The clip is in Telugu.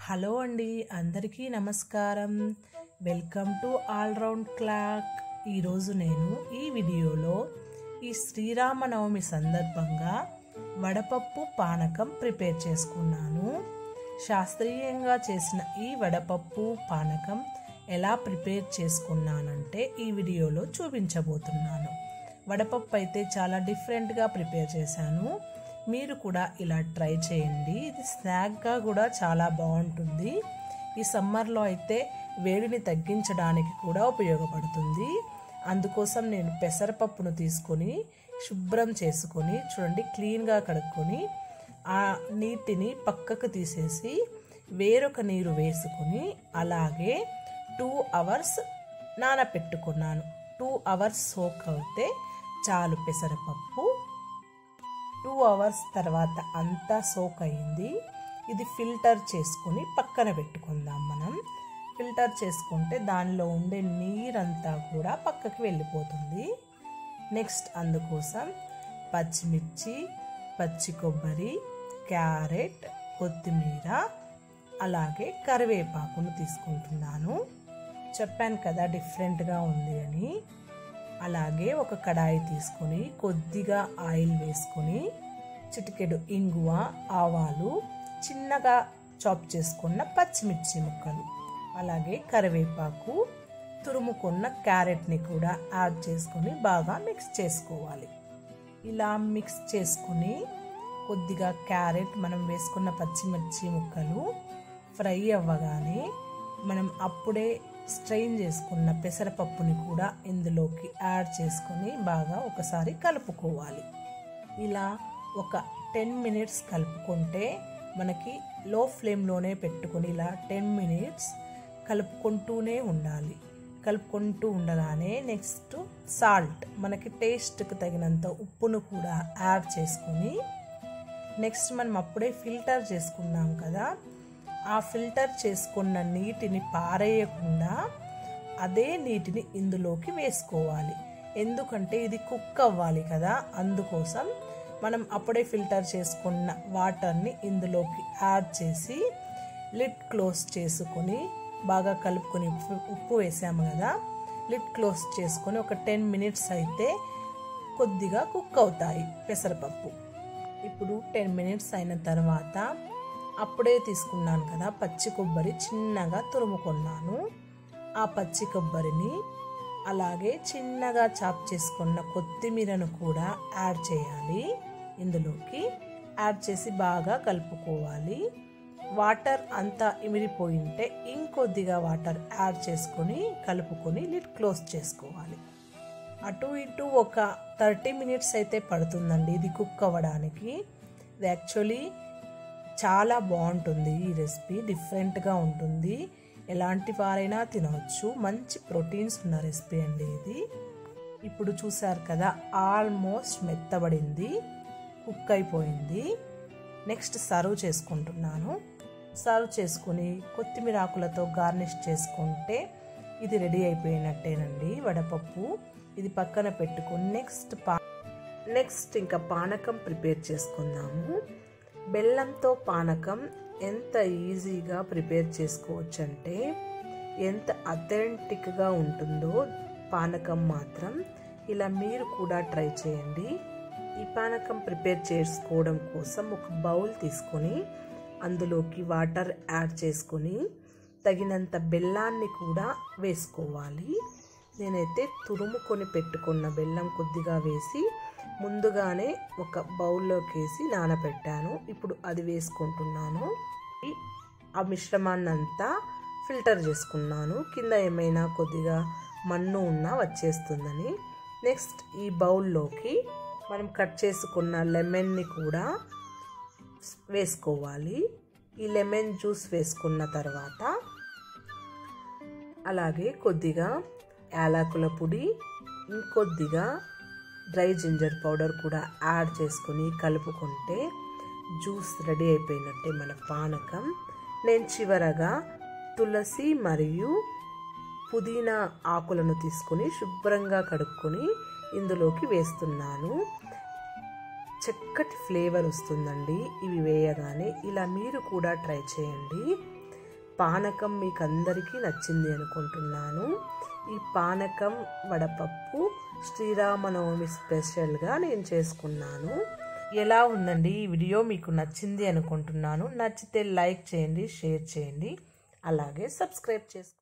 హలో అండి అందరికీ నమస్కారం welcome to all round clock ఈరోజు నేను ఈ వీడియోలో ఈ శ్రీరామనవమి సందర్భంగా వడపప్పు పానకం ప్రిపేర్ చేసుకున్నాను శాస్త్రీయంగా చేసిన ఈ వడపప్పు పానకం ఎలా ప్రిపేర్ చేసుకున్నానంటే ఈ వీడియోలో చూపించబోతున్నాను వడపప్పు అయితే చాలా డిఫరెంట్గా ప్రిపేర్ చేశాను మీరు కూడా ఇలా ట్రై చేయండి ఇది స్నాక్గా కూడా చాలా బాగుంటుంది ఈ సమ్మర్లో అయితే వేడిని తగ్గించడానికి కూడా ఉపయోగపడుతుంది అందుకోసం నేను పెసరపప్పును తీసుకొని శుభ్రం చేసుకొని చూడండి క్లీన్గా కడుక్కొని ఆ నీటిని పక్కకు తీసేసి వేరొక నీరు వేసుకొని అలాగే టూ అవర్స్ నానపెట్టుకున్నాను టూ అవర్స్ సోక్ అవుతే చాలు పెసరపప్పు టూ అవర్స్ తర్వాత అంతా సోక్ అయింది ఇది ఫిల్టర్ చేసుకొని పక్కన పెట్టుకుందాం మనం ఫిల్టర్ చేసుకుంటే దానిలో ఉండే నీరంతా కూడా పక్కకి వెళ్ళిపోతుంది నెక్స్ట్ అందుకోసం పచ్చిమిర్చి పచ్చి కొబ్బరి క్యారెట్ కొత్తిమీర అలాగే కరివేపాకును తీసుకుంటున్నాను చెప్పాను కదా డిఫరెంట్గా ఉంది అని అలాగే ఒక కడాయి తీసుకొని కొద్దిగా ఆయిల్ వేసుకొని చిటికెడు ఇంగువ ఆవాలు చిన్నగా చాప్ చేసుకున్న పచ్చిమిర్చి ముక్కలు అలాగే కరివేపాకు తురుముకున్న క్యారెట్ని కూడా యాడ్ చేసుకొని బాగా మిక్స్ చేసుకోవాలి ఇలా మిక్స్ చేసుకుని కొద్దిగా క్యారెట్ మనం వేసుకున్న పచ్చిమిర్చి ముక్కలు ఫ్రై అవ్వగానే మనం అప్పుడే స్ట్రెయిన్ చేసుకున్న పెసరపప్పుని కూడా ఇందులోకి యాడ్ చేసుకొని బాగా ఒకసారి కలుపుకోవాలి ఇలా ఒక టెన్ మినిట్స్ కలుపుకుంటే మనకి లో ఫ్లేమ్లోనే పెట్టుకొని ఇలా టెన్ మినిట్స్ కలుపుకుంటూనే ఉండాలి కలుపుకుంటూ ఉండగానే నెక్స్ట్ సాల్ట్ మనకి టేస్ట్కి తగినంత ఉప్పును కూడా యాడ్ చేసుకొని నెక్స్ట్ మనం అప్పుడే ఫిల్టర్ చేసుకున్నాం కదా ఆ ఫిల్టర్ చేసుకున్న నీటిని పారేయకుండా అదే నీటిని ఇందులోకి వేసుకోవాలి ఎందుకంటే ఇది కుక్ అవ్వాలి కదా అందుకోసం మనం అప్పుడే ఫిల్టర్ చేసుకున్న వాటర్ని ఇందులోకి యాడ్ చేసి లిడ్ క్లోజ్ చేసుకొని బాగా కలుపుకొని ఉప్పు వేసాము కదా లిడ్ క్లోజ్ చేసుకొని ఒక టెన్ మినిట్స్ అయితే కొద్దిగా కుక్ అవుతాయి పెసరపప్పు ఇప్పుడు టెన్ మినిట్స్ అయిన తర్వాత అప్పుడే తీసుకున్నాను కదా పచ్చి కొబ్బరి చిన్నగా తురుముకున్నాను ఆ పచ్చి కొబ్బరిని అలాగే చిన్నగా చాప్ చేసుకున్న కొత్తిమీరను కూడా యాడ్ చేయాలి ఇందులోకి యాడ్ చేసి బాగా కలుపుకోవాలి వాటర్ అంతా ఇమిరిపోయింటే ఇంకొద్దిగా వాటర్ యాడ్ చేసుకొని కలుపుకొని లిడ్ క్లోజ్ చేసుకోవాలి అటు ఇటు ఒక థర్టీ మినిట్స్ అయితే పడుతుందండి ఇది కుక్ అవ్వడానికి ఇది యాక్చువల్లీ చాలా బాగుంటుంది ఈ రెసిపీ డిఫరెంట్గా ఉంటుంది ఎలాంటి వారైనా తినవచ్చు మంచి ప్రోటీన్స్ ఉన్న రెసిపీ అండి ఇది ఇప్పుడు చూసారు కదా ఆల్మోస్ట్ మెత్తబడింది కుక్ అయిపోయింది నెక్స్ట్ సర్వ్ చేసుకుంటున్నాను సర్వ్ చేసుకుని కొత్తిమీర ఆకులతో గార్నిష్ చేసుకుంటే ఇది రెడీ అయిపోయినట్టేనండి వడపప్పు ఇది పక్కన పెట్టుకుని నెక్స్ట్ పా నెక్స్ట్ ఇంకా పానకం ప్రిపేర్ చేసుకుందాము బెల్లంతో పానకం ఎంత ఈజీగా ప్రిపేర్ చేసుకోవచ్చు అంటే ఎంత అథెంటిక్గా ఉంటుందో పానకం మాత్రం ఇలా మీరు కూడా ట్రై చేయండి ఈ పానకం ప్రిపేర్ చేసుకోవడం కోసం ఒక బౌల్ తీసుకొని అందులోకి వాటర్ యాడ్ చేసుకొని తగినంత బెల్లాన్ని కూడా వేసుకోవాలి నేనైతే తురుముకొని పెట్టుకున్న బెల్లం కొద్దిగా వేసి ముందుగానే ఒక బౌల్లోకి వేసి నానబెట్టాను ఇప్పుడు అది వేసుకుంటున్నాను ఆ మిశ్రమాన్ని అంతా ఫిల్టర్ చేసుకున్నాను కింద ఏమైనా కొద్దిగా మన్ను ఉన్నా వచ్చేస్తుందని నెక్స్ట్ ఈ బౌల్లోకి మనం కట్ చేసుకున్న లెమన్ని కూడా వేసుకోవాలి ఈ లెమన్ జ్యూస్ వేసుకున్న తర్వాత అలాగే కొద్దిగా యాలకుల పొడి ఇంకొద్దిగా డ్రై జింజర్ పౌడర్ కూడా యాడ్ చేసుకుని కలుపుకుంటే జ్యూస్ రెడీ అయిపోయినట్టే మన పానకం నేను చివరగా తులసి మరియు పుదీనా ఆకులను తీసుకుని శుభ్రంగా కడుక్కొని ఇందులోకి వేస్తున్నాను చక్కటి ఫ్లేవర్ వస్తుందండి ఇవి వేయగానే ఇలా మీరు కూడా ట్రై చేయండి పానకం మీకు అందరికీ నచ్చింది అనుకుంటున్నాను ఈ పానకం వడపప్పు శ్రీరామనవమి స్పెషల్గా నేను చేసుకున్నాను ఎలా ఉందండి ఈ వీడియో మీకు నచ్చింది అనుకుంటున్నాను నచ్చితే లైక్ చేయండి షేర్ చేయండి అలాగే సబ్స్క్రైబ్ చేసుకోండి